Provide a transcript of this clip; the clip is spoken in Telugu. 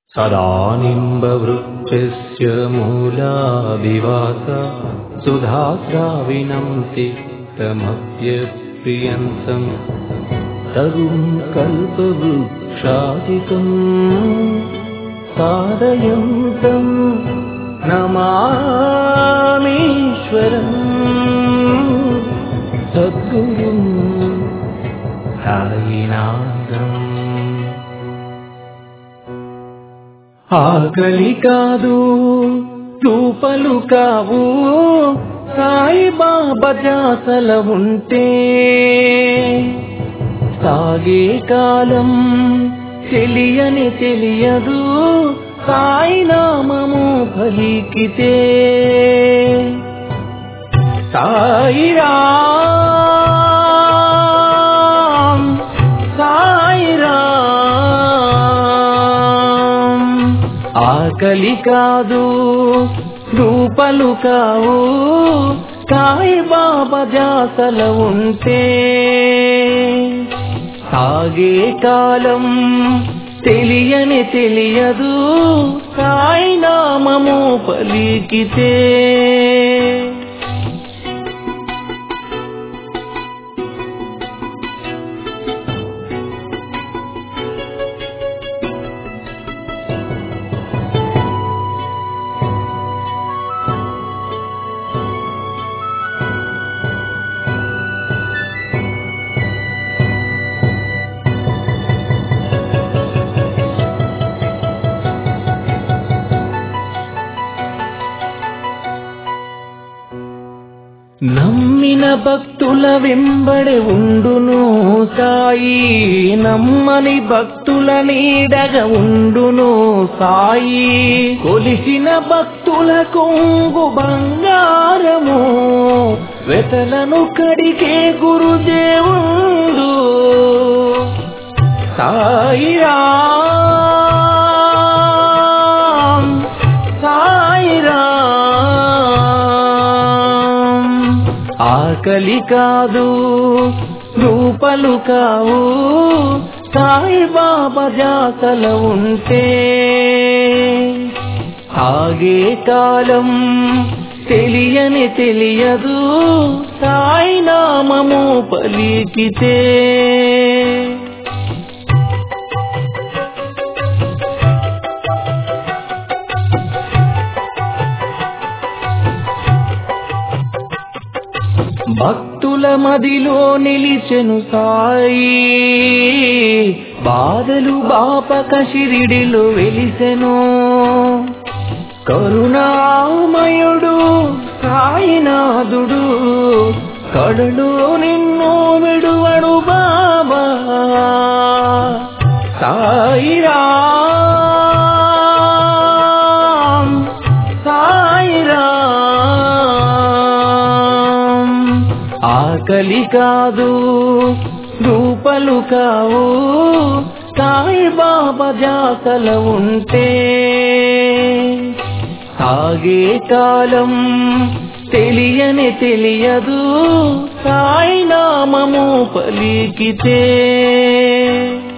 सदा निम्बवृक्षस्य मूलादिवास सुधास्राविणं तिक्तमप्यप्रियन्तम् तरुं कल्पवृक्षादिकम् सारयन्तम् नमामीश्वरम् सद्गुरुम् సాయినాథం ఆకలి కాదు చూపలు కావు సాయిబాబా జాసల ఉంటే సాగే కాలం తెలియని తెలియదు సాయి నామము పలికితే సాయిరామ్ సాయిరామ్ ఆకలి కాదు రూపలు కావు సాయి బాబా జాసల ఉంటే సాగే కాలం తెలియని తెలియదు సాయి నామము పలికితే నమ్మిన భక్తుల వెంబడి ఉండును సాయి నమ్మని భక్తుల నీడగ ఉండును సాయి కొలిసిన భక్తుల కొంగు బంగారము వెతలను కడిగే గురుదేవుడు సాయిరామ్ సాయిరామ్ ఆకలి కాదు రూపలు కావు సాయి బాబా జాతల ఉంటే ఆగే కాలం తెలియని తెలియదు సాయి నామము పలికితే భక్తుల మదిలో నిలిచెను సాయి బాధలు బాపక షిరిడిలో వెలిసెను కరుణామయుడు సాయినాథుడు కడలు నిన్ను విడువడు బాబా సాయిరామ్ సాయిరామ్ ఆకలి కాదు రూపలు కావు సాయి బాబా జాతల ఉంటే సాగే కాలం తెలియని తెలియదు సాయి నామము పలికితే